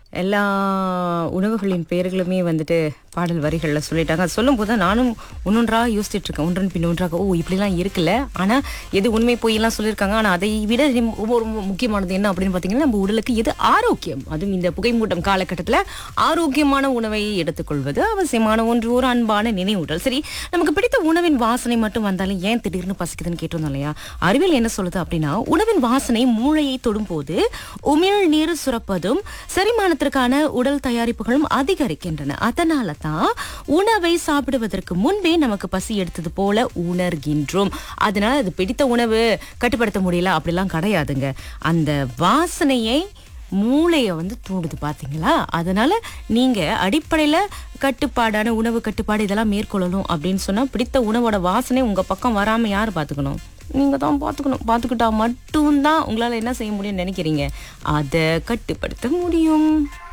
எல்லா உணவுகளின் பெயர்களுமே வந்துட்டு பாடல் வரிகளில் சொல்லிட்டாங்க அது சொல்லும்போது தான் நானும் ஒன்னொன்றா யோசிச்சுட்டு இருக்கேன் ஒன்றன் பின் ஒன்றாக ஓ இப்படிலாம் இருக்குல்ல ஆனால் எது உண்மை பொய்யெல்லாம் சொல்லியிருக்காங்க ஆனால் அதை விட ரொம்ப ரொம்ப முக்கியமானது என்ன அப்படின்னு பார்த்தீங்கன்னா நம்ம உடலுக்கு எது ஆரோக்கியம் அதுவும் இந்த புகைமூட்டம் காலகட்டத்தில் ஆரோக்கியமான உணவை எடுத்துக்கொள்வது அவசியமான ஒன்று ஒரு அன்பான நினைவூட்டல் சரி நமக்கு பிடித்த உணவின் வாசனை மட்டும் வந்தாலும் ஏன் திடீர்னு பசிக்குதுன்னு கேட்டிருந்தோம் இல்லையா அறிவியல் என்ன சொல்லுது அப்படின்னா உணவின் வாசனை மூளையை தொடும்போது உமிழ் நீர் சுரப்பதும் செரிமானத்திற்கான உடல் தயாரிப்புகளும் அதிகரிக்கின்றன அதனால தான் உணவை சாப்பிடுவதற்கு முன்பே நமக்கு பசி எடுத்தது போல உணர்கின்றோம் அதனால அது பிடித்த உணவு கட்டுப்படுத்த முடியல அப்படிலாம் கிடையாதுங்க அந்த வாசனையை மூளையை வந்து தூண்டுது பாத்தீங்களா அதனால நீங்க அடிப்படையில கட்டுப்பாடான உணவு கட்டுப்பாடு இதெல்லாம் மேற்கொள்ளணும் அப்படின்னு சொன்னா பிடித்த உணவோட வாசனை உங்க பக்கம் வராம யார் பாத்துக்கணும் நீங்க தான் பாத்துக்கணும் பாத்துக்கிட்டா மட்டும்தான் உங்களால என்ன செய்ய முடியும்னு நினைக்கிறீங்க அதை கட்டுப்படுத்த முடியும்